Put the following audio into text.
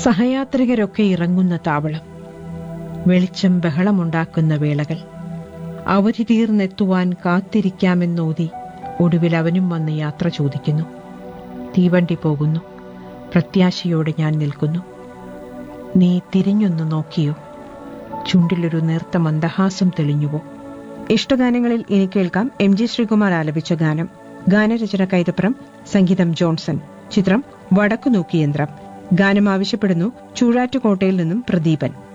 സഹയാത്രികരൊക്കെ ഇറങ്ങുന്ന താവളം വെളിച്ചം ബഹളമുണ്ടാക്കുന്ന വേളകൾ അവധി തീർന്നെത്തുവാൻ കാത്തിരിക്കാമെന്നോതി ഒടുവിൽ അവനും വന്ന് യാത്ര ചോദിക്കുന്നു തീവണ്ടി പോകുന്നു പ്രത്യാശയോടെ ഞാൻ നിൽക്കുന്നു നീ തിരിഞ്ഞൊന്ന് നോക്കിയോ ചുണ്ടിലൊരു നേർത്ത മന്ദഹാസം തെളിഞ്ഞുവോ ഇഷ്ടഗാനങ്ങളിൽ ഇനി കേൾക്കാം എം ജി ശ്രീകുമാർ ആലപിച്ച ഗാനം ഗാനരചന കൈതപ്രം സംഗീതം ജോൺസൺ ചിത്രം വടക്കു നോക്കിയന്ത്രം ഗാനം ആവശ്യപ്പെടുന്നു ചൂഴാറ്റുകോട്ടയിൽ നിന്നും പ്രദീപൻ